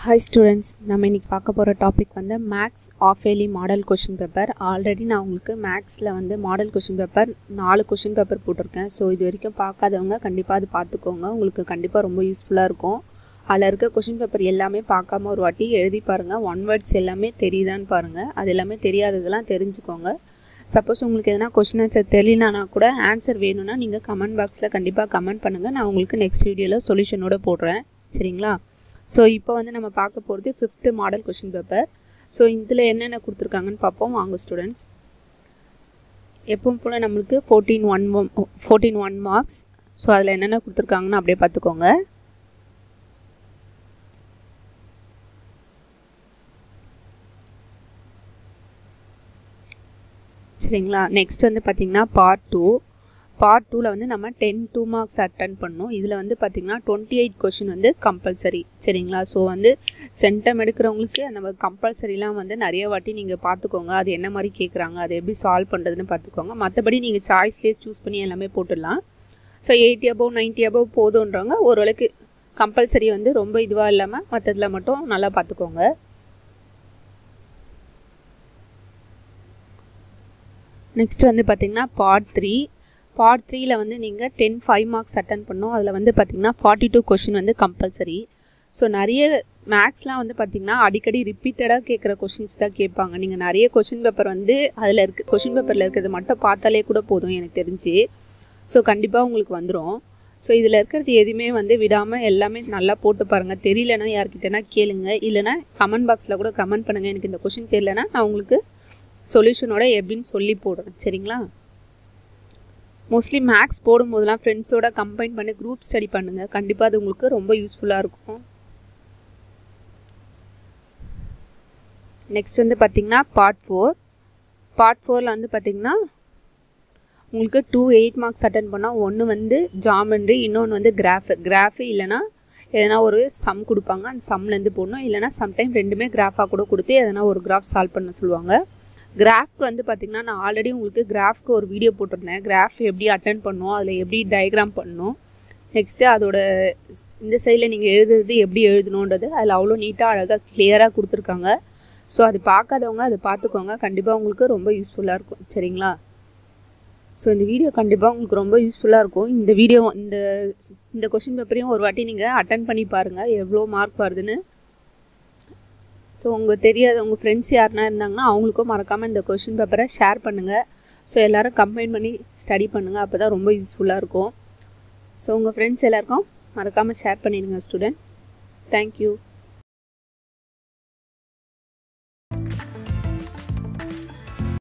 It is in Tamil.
ஹாய் ஸ்டூடெண்ட்ஸ் நம்ம இன்றைக்கி பார்க்க போகிற டாபிக் வந்து மேக்ஸ் ஆஃப் ஏலி மாடல் கொஷின் பேப்பர் ஆல்ரெடி நான் உங்களுக்கு மேக்ஸில் வந்து மாடல் கொஷின் பேப்பர் நாலு கொஷின் பேப்பர் போட்டிருக்கேன் ஸோ இது வரைக்கும் பார்க்காதவங்க கண்டிப்பாக அது பார்த்துக்கோங்க உங்களுக்கு கண்டிப்பாக ரொம்ப யூஸ்ஃபுல்லாக இருக்கும் அதில் இருக்க கொஷின் பேப்பர் எல்லாமே பார்க்காம ஒரு வாட்டி எழுதி பாருங்கள் ஒன் வேர்ட்ஸ் எல்லாமே தெரியுதான்னு பாருங்கள் அது எல்லாமே தெரியாததெல்லாம் தெரிஞ்சுக்கோங்க சப்போஸ் உங்களுக்கு எதனா கொஷின் ஆன்சர் தெரியலனா கூட ஆன்சர் வேணும்னா நீங்கள் கமெண்ட் பாக்ஸில் கண்டிப்பாக கமெண்ட் பண்ணுங்கள் நான் உங்களுக்கு நெக்ஸ்ட் வீடியோவில் சொல்யூஷனோட போடுறேன் சரிங்களா ஸோ இப்போ வந்து நம்ம பார்க்க போகிறது fifth model question paper so இதில் என்னென்ன கொடுத்துருக்காங்கன்னு பார்ப்போம் வாங்க ஸ்டூடெண்ட்ஸ் எப்பவும் போல் நம்மளுக்கு fourteen one fourteen one marks so அதில் என்னென்ன கொடுத்துருக்காங்கன்னு அப்படியே பார்த்துக்கோங்க சரிங்களா நெக்ஸ்ட் வந்து பார்த்திங்கன்னா பார்ட் டூ பார்ட் டூவில் வந்து நம்ம டென் டூ மார்க்ஸ் அட்டன் பண்ணோம் இதில் வந்து பார்த்திங்கன்னா டுவெண்ட்டி எயிட் கொஷின் வந்து கம்பல்சரி சரிங்களா ஸோ வந்து சென்டம் எடுக்கிறவங்களுக்கு அந்த கம்பல்சரிலாம் வந்து நிறைய வாட்டி நீங்கள் பார்த்துக்கோங்க அது என்ன மாதிரி கேட்குறாங்க அதை எப்படி சால்வ் பண்ணுறதுன்னு பார்த்துக்கோங்க மற்றபடி நீங்கள் சாய்ஸ்லேயே சூஸ் பண்ணி எல்லாமே போட்டுடலாம் so eighty above ninety above போதுன்றவங்க ஓரளவுக்கு கம்பல்சரி வந்து ரொம்ப இதுவாக இல்லாமல் மற்றதில் மட்டும் நல்லா பார்த்துக்கோங்க நெக்ஸ்ட் வந்து பார்த்திங்கன்னா பார்ட் த்ரீ பார்ட் த்ரீயில் வந்து நீங்கள் டென் ஃபைவ் மார்க்ஸ் அட்டன் பண்ணோம் அதில் வந்து பார்த்திங்கன்னா ஃபார்ட்டி டூ கொஷின் வந்து கம்பல்சரி ஸோ நிறைய மேக்ஸ்லாம் வந்து பார்த்திங்கன்னா அடிக்கடி ரிப்பீட்டடாக கேட்குற கொஷின்ஸ் தான் கேட்பாங்க நீங்கள் நிறைய கொஷின் பேப்பர் வந்து அதில் இருக்க கொஷின் பேப்பரில் இருக்கிறது மட்டும் பார்த்தாலே கூட போதும் எனக்கு தெரிஞ்சு ஸோ கண்டிப்பாக உங்களுக்கு வந்துடும் ஸோ இதில் இருக்கிறது எதுவுமே வந்து விடாமல் எல்லாமே நல்லா போட்டு பாருங்கள் தெரியலனா யார்கிட்டனா கேளுங்க இல்லைனா கமெண்ட் பாக்ஸில் கூட கமெண்ட் பண்ணுங்கள் எனக்கு இந்த கொஷின் தெரியலனா நான் உங்களுக்கு சொல்யூஷனோட எப்படின்னு சொல்லி போடுறேன் சரிங்களா மோஸ்ட்லி மேக்ஸ் போடும்போதெல்லாம் ஃப்ரெண்ட்ஸோட கம்பைன் பண்ணி குரூப் ஸ்டடி பண்ணுங்கள் கண்டிப்பாக அது உங்களுக்கு ரொம்ப யூஸ்ஃபுல்லாக இருக்கும் நெக்ஸ்ட் வந்து பார்த்திங்கன்னா பார்ட் ஃபோர் பார்ட் ஃபோரில் வந்து பார்த்திங்கன்னா உங்களுக்கு டூ எயிட் மார்க்ஸ் அட்டன் பண்ணால் ஒன்று வந்து ஜாமெண்ட்ரி இன்னொன்று வந்து கிராஃபு கிராஃபு இல்லைனா எதனா ஒரு சம் கொடுப்பாங்க அந்த சம்லேருந்து போடணும் இல்லைனா சம்டைம் ரெண்டுமே கிராஃபாக கூட கொடுத்து எதனா ஒரு கிராஃப் சால்வ் பண்ண சொல்லுவாங்க கிராஃப்க்கு வந்து பார்த்திங்கன்னா நான் ஆல்ரெடி உங்களுக்கு கிராஃப்க்கு ஒரு வீடியோ போட்டிருந்தேன் கிராஃப் எப்படி அட்டன் பண்ணணும் அதில் எப்படி டயக்ராம் பண்ணணும் நெக்ஸ்ட்டு அதோட இந்த சைடில் நீங்கள் எழுதுறது எப்படி எழுதணுன்றது அதில் அவ்வளோ நீட்டாக அழகாக கிளியராக கொடுத்துருக்காங்க ஸோ அது பார்க்காதவங்க அதை பார்த்துக்கோங்க கண்டிப்பாக உங்களுக்கு ரொம்ப யூஸ்ஃபுல்லாக இருக்கும் சரிங்களா ஸோ இந்த வீடியோ கண்டிப்பாக உங்களுக்கு ரொம்ப யூஸ்ஃபுல்லாக இருக்கும் இந்த வீடியோ இந்த இந்த கொஷின் பேப்பரையும் ஒரு வாட்டி நீங்கள் அட்டன் பண்ணி பாருங்கள் எவ்வளோ மார்க் வருதுன்னு ஸோ உங்கள் தெரியாத உங்கள் ஃப்ரெண்ட்ஸ் யாருனா இருந்தாங்கன்னா அவங்களுக்கும் மறக்காமல் இந்த கொஷின் பேப்பரை ஷேர் பண்ணுங்கள் ஸோ எல்லோரும் கம்பைன் பண்ணி ஸ்டடி பண்ணுங்கள் அப்போ தான் ரொம்ப யூஸ்ஃபுல்லாக இருக்கும் ஸோ உங்கள் ஃப்ரெண்ட்ஸ் எல்லாருக்கும் மறக்காமல் ஷேர் பண்ணிடுங்க ஸ்டூடெண்ட்ஸ் தேங்க்யூ